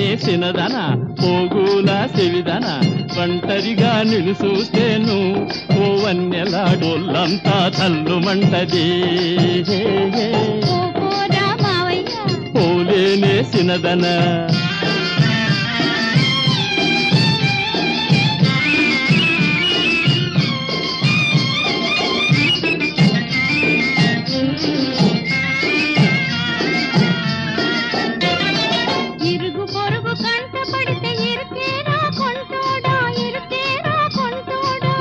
నేసినదన పోగుల చెవిదన ఒంటరిగా నిన్ను చూస్తేను ఓ వన్నెలాడోళ్ళంతా తల్లుమంటది ఓ పోరా మావయ్య పోలే నేసినదన ఇరుగు పొరుగు కంట పడితే ఇరుకేరా కొంటోడా ఇరుకేరా కొంటోడా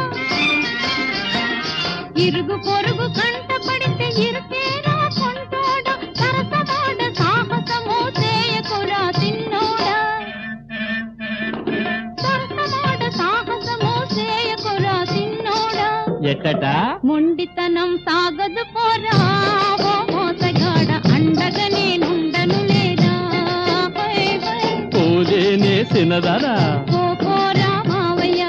ఇరుగు పొరుగు కంట పడితే ఇరుకేరా కొంటోడా సరసమాడ సాహసము చేయకురా తిన్నోడా సరసమాడ సాహసము చేయకురా తిన్నోడా ఎట్టట మొండితనం సాగదు పోరా ఓ మోసగాడ అండగా నేనుండను లేదా హై హై పోలే నేసినదన ఓ పోరా మావయ్య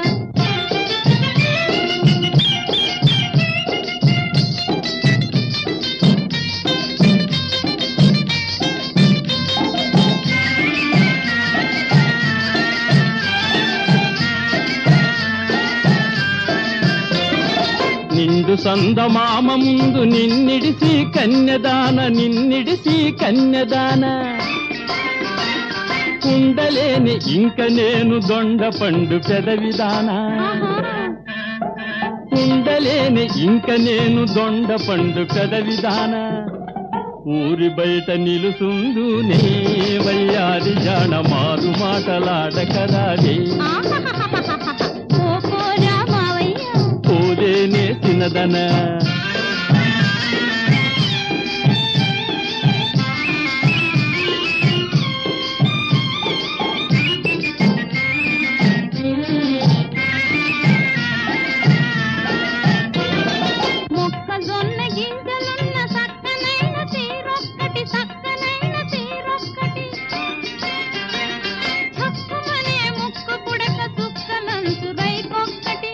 నిండు సందమామ ముందు నిన్నిడిసి కన్యదాన నిన్నిడిసి కన్యదాన కుండలేని ఇంక నేను దొండ పండు పెదవిదానా ఆహా. కుండలేని ఇంక నేను దొండ పండు పెదవిదాన ఊరి బయట నిలుసుందు నే వయ్యాది జాణ మారు మాటలాడకరాదే ఆహాహాహాహాహా. ఓ పోరా మావయ్య పోలేనే తినదన మొక్కజొన్న గింజలున్న సక్కనైన తీరొక్కటి సక్కనైన తీరొక్కటి చక్కుమనే ముక్కు పుడక చుక్కనంచు రైకొక్కటి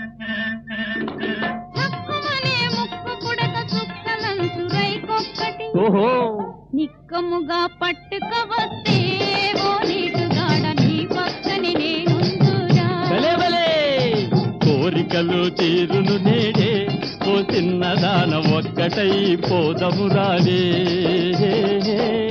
చక్కుమనే ముక్కు పుడక చుక్కనంచు రైకొక్కటి ఓహో నిక్కముగా పట్టుక వస్తే ఓ నీటుగాడ నీ పక్కని నేనుందురా భలే భలే కోరికలు తీరును నేడే ఓ చిన్నదాన ఒక్కటై పోదము రాలే